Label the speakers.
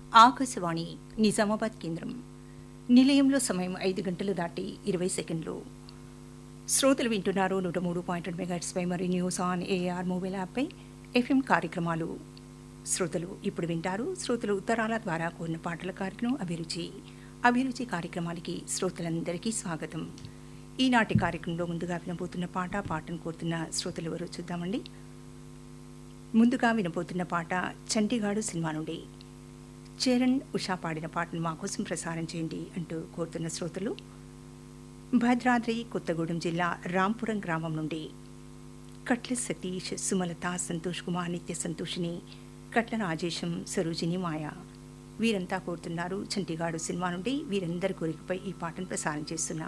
Speaker 1: ఆకాశవాణి నిజామాబాద్ కేంద్రం నిలయంలో సమయం ఐదు గంటలు దాటి ఇరవై సెకండ్లు శ్రోతలు వింటున్నారు నూట మూడు పాయింట్ రెండు మెగాట్స్పై మరి న్యూస్ ఆన్ ఏఆర్ మొబైల్ యాప్పై ఎఫ్ఎం కార్యక్రమాలు శ్రోతలు ఇప్పుడు వింటారు శ్రోతలు ఉత్తరాల ద్వారా కూడిన పాటల కార్యక్రమం అభిరుచి అభిరుచి కార్యక్రమానికి శ్రోతలందరికీ స్వాగతం ఈనాటి కార్యక్రమంలో ముందుగా వినబోతున్న పాట పాటను కోరుతున్న శ్రోతలు ఎవరో చూద్దామండి ముందుగా వినబోతున్న పాట చండీగాడు సినిమా నుండి చరణ్ ఉషా పాడిన పాటను మా కోసం ప్రసారం చేయండి అంటూ కోరుతున్న శ్రోతలు భద్రాద్రి కొత్తగూడెం జిల్లా రాంపురం గ్రామం నుండి కట్ల సతీష్ సుమలత సంతోష్ కుమార్ నిత్య సంతోషిని కట్ల రాజేశం సరోజిని మాయ వీరంతా కోరుతున్నారు చంటిగాడు సినిమా నుండి వీరందరి కోరికపై ఈ పాటను ప్రసారం చేస్తున్నాం